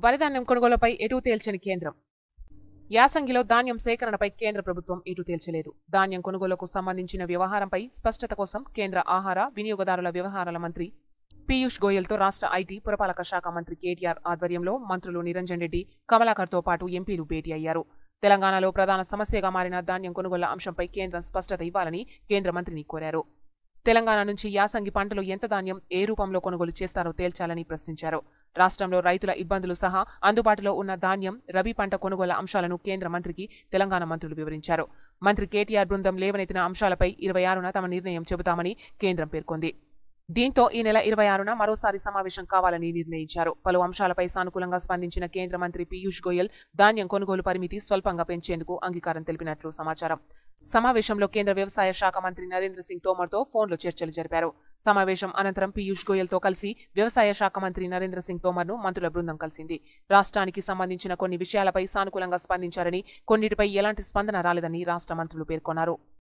వరిధాన్యం కొనుగోలుపై ఎటూ తేల్చని కేంద్రం యాసంగిలో ధాన్యం సేకరణపై కేంద్ర ప్రభుత్వం ఎటూ తేల్చలేదు ధాన్యం కొనుగోలుకు సంబంధించిన వ్యవహారంపై స్పష్టత కోసం కేంద్ర ఆహార వినియోగదారుల వ్యవహారాల మంత్రి పీయూష్ గోయల్తో రాష్ట్ర ఐటీ పురపాలక శాఖ మంత్రి కేటీఆర్ ఆధ్వర్యంలో మంత్రులు నిరంజన్ రెడ్డి కమలాకర్తో పాటు ఎంపీలు భేటీ అయ్యారు తెలంగాణలో ప్రధాన సమస్యగా మారిన ధాన్యం కొనుగోళ్ల అంశంపై కేంద్రం స్పష్టత ఇవ్వాలని కేంద్ర మంత్రిని కోరారు తెలంగాణ నుంచి యాసంగి పంటలు ఎంత ధాన్యం ఏ రూపంలో కొనుగోలు చేస్తారో తేల్చాలని ప్రశ్నించారు రాష్ట్రంలో రైతుల ఇబ్బందులు సహా అందుబాటులో ఉన్న ధాన్యం రబీ పంట కొనుగోలు అంశాలను కేంద్ర మంత్రికి తెలంగాణ మంత్రులు వివరించారు మంత్రి కేటీఆర్ బృందం లేవనెత్తిన అంశాలపై ఇరవై ఆరున తమ నిర్ణయం చెబుతామని కేంద్రం పేర్కొంది దీంతో ఈ నెల ఇరవై ఆరున మరోసారి సమావేశం కావాలని నిర్ణయించారు పలు అంశాలపై సానుకూలంగా స్పందించిన కేంద్ర మంత్రి పీయూష్ గోయల్ ధాన్యం కొనుగోలు పరిమితి స్వల్పంగా పెంచేందుకు అంగీకారం తెలిపినట్లు సమాచారం సమావేశంలో కేంద్ర వ్యవసాయ శాఖ మంత్రి నరేంద్ర సింగ్ తోమర్తో ఫోన్లో చర్చలు జరిపారు సమావేశం అనంతరం పీయూష్ గోయల్తో కలిసి వ్యవసాయ శాఖ మంత్రి నరేంద్ర సింగ్ తోమర్ను మంత్రుల బృందం కలిసింది రాష్ట్రానికి సంబంధించిన కొన్ని విషయాలపై సానుకూలంగా స్పందించారని కొన్నిటిపై ఎలాంటి స్పందన రాలేదని రాష్ట్ర మంత్రులు పేర్కొన్నారు